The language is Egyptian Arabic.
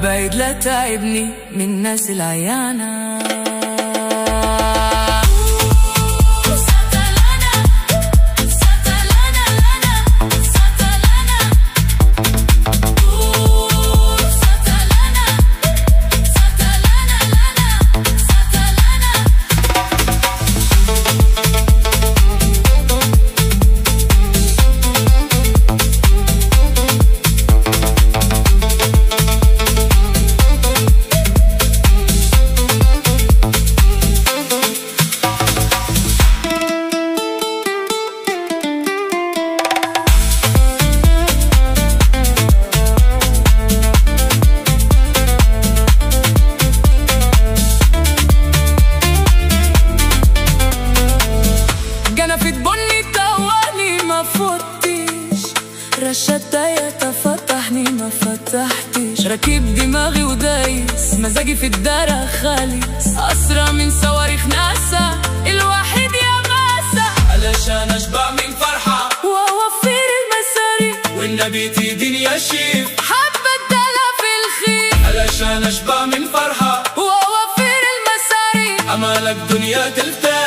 بعيد لا تعبني من الناس العيانة جنفت بني تواني ما فوتيش رشدت فتحني ما فتحتيش راكب دماغي ودايس مزاجي في الدار خالص أسرع من صواريخ ناسا الوحيد يا ماسا علشان اشبع من فرحة وأوفر المصاري والنبي تديني يا شيف حبة دلع في الخير علشان اشبع من فرحة وأوفر المصاري امالك دنيا تلتاح